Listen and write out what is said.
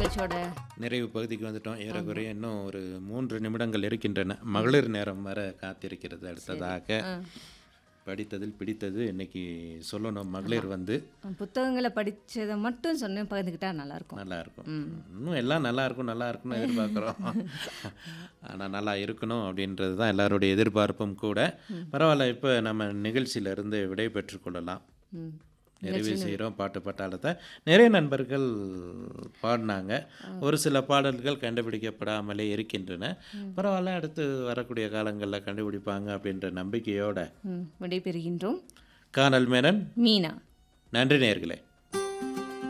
நிகழ்ச்சியோட நிறைவு பகுதிக்கு வந்துட்டோம் ஏறக்குறைய இன்னும் ஒரு மூன்று நிமிடங்கள் இருக்கின்றன மகளிர் நேரம் வர காத்திருக்கிறது அடுத்ததாக படித்ததில் பிடித்தது இன்னைக்கு சொல்லணும் மகளிர் வந்து புத்தகங்களை படிச்சதை மட்டும் சொன்னேன் பகிர்ந்துக்கிட்டா நல்லா இருக்கும் நல்லா இருக்கும் இன்னும் எல்லாம் நல்லா இருக்கும் நல்லா இருக்கும்னு எதிர்பார்க்குறோம் ஆனால் நல்லா இருக்கணும் அப்படின்றது தான் எல்லாருடைய எதிர்பார்ப்பும் கூட பரவாயில்ல இப்போ நம்ம நிகழ்ச்சியில இருந்து விடை பெற்றுக் கொள்ளலாம் ம். நிறைவு செய்கிறோம் பாட்டு பட்டாளத்தை நிறைய நண்பர்கள் பாடினாங்க ஒரு சில பாடல்கள் கண்டுபிடிக்கப்படாமலே இருக்கின்றன பரவாயில்ல அடுத்து வரக்கூடிய காலங்களில் கண்டுபிடிப்பாங்க அப்படின்ற நம்பிக்கையோட ம், விடைபெறுகின்றோம் கானல் மேனன் மீனா நன்றி நேர்களே